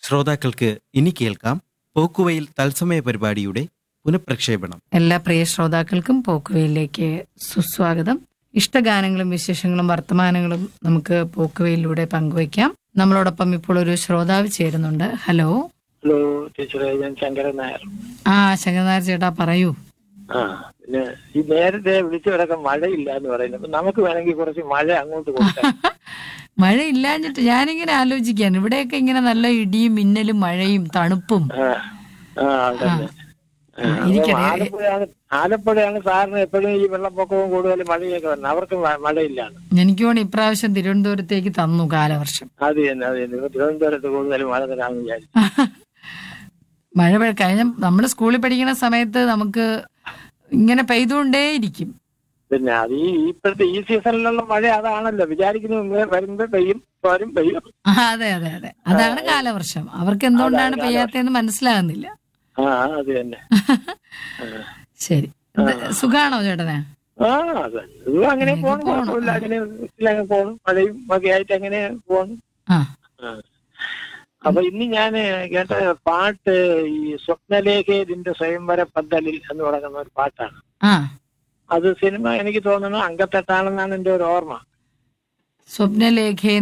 ശ്രോതാക്കൾക്ക് ഇനി കേൾക്കാം പോക്കുവയിൽ തത്സമയ പരിപാടിയുടെ പുനഃപ്രക്ഷേപണം എല്ലാ പ്രിയ ശ്രോതാക്കൾക്കും പോക്കുവയിലേക്ക് സുസ്വാഗതം ഇഷ്ടഗാനങ്ങളും വിശേഷങ്ങളും വർത്തമാനങ്ങളും നമുക്ക് പോക്കുവയിലൂടെ പങ്കുവയ്ക്കാം നമ്മളോടൊപ്പം ഇപ്പോൾ ഒരു ശ്രോതാവ് ചേരുന്നുണ്ട് ഹലോ ഹലോ ടീച്ചറെ ഞാൻ ശങ്കരൻ നായർ ആ ശങ്കരനായർ ചേട്ടാ പറയൂ ആ പിന്നെ ഈ നേരത്തെ വിളിച്ചവരൊക്കെ മഴയില്ല എന്ന് പറയുന്നത് അപ്പൊ നമുക്ക് വേണമെങ്കിൽ കുറച്ച് മഴ അങ്ങോട്ട് കൊടുക്കാം മഴ ഇല്ലാഞ്ഞിട്ട് ഞാനിങ്ങനെ ആലോചിക്കാൻ ഇവിടെയൊക്കെ ഇങ്ങനെ നല്ല ഇടിയും മിന്നലും മഴയും തണുപ്പും ആ, ആ, അതന്നെ. ആ, അപ്പൊ ഇരിക്കട്ടെ. ആലപ്പുഴയാണ് ആലപ്പുഴയാണ് സാറിന് എപ്പോഴും ഈ വെള്ളപ്പൊക്കവും കൂടുതൽ മഴയൊക്കെ വരുന്നത് അവർക്ക് മ- മഴയില്ലാണ് എനിക്ക് തോന്നി ഇപ്രാവശ്യം തിരുവനന്തപുരത്തേക്ക് തന്നു കാലവർഷം അത് തന്നെ അത് തന്നെ ഇപ്പൊ തിരുവനന്തപുരത്ത് കൂടുതൽ മഴ തരാമെന്ന് വിചാരിച്ചു മഴ പെയ്യ- കഴിഞ്ഞ നമ്മൾ സ്കൂളിൽ പഠിക്കുന്ന സമയത്ത് നമുക്ക് ഇങ്ങനെ പെയ്തുകൊണ്ടേയിരിക്കും പിന്നെ അത് ഈ ഇപ്പോഴത്തെ ഈ സീസണിലുള്ള മഴ അതാണല്ലോ വിചാരിക്കുന്നു മുമ്പേ വരുമ്പോ പെയ്യും വരും പെയ്യും ആ, അതെ അതെ അതെ അതാണ് കാലവർഷം അവർക്ക് എന്തുകൊണ്ടാണ് പെയ്യാത്തതെന്ന് മനസ്സിലാകുന്നില്ല ആ അത് തന്നെ ശരി ഇത് സുഖാണോ ചേട്ടന് ആ അതെ ഇത് അങ്ങനെ പോണു കുഴപ്പമില്ല അങ്ങനെ വീട്ടിലങ്ങ് പോണു മഴയും ഒക്കെ ആയിട്ട് അങ്ങനെ പോണു ആ ആ. അപ്പൊ ഇന്ന് ഞാൻ കേട്ട പാട്ട് ഈ സ്വപ്നലേഖേതിന്റെ സ്വയംവര പന്തലിൽ എന്ന് പറയുന്ന ഒരു പാട്ടാണ് ആ അത് സിനിമ എനിക്ക് തോന്നുന്നു അങ്കത്തെട്ടാണെന്നാണ് എന്റെ ഒരു ഓർമ്മ സ്വപ്നലേഖ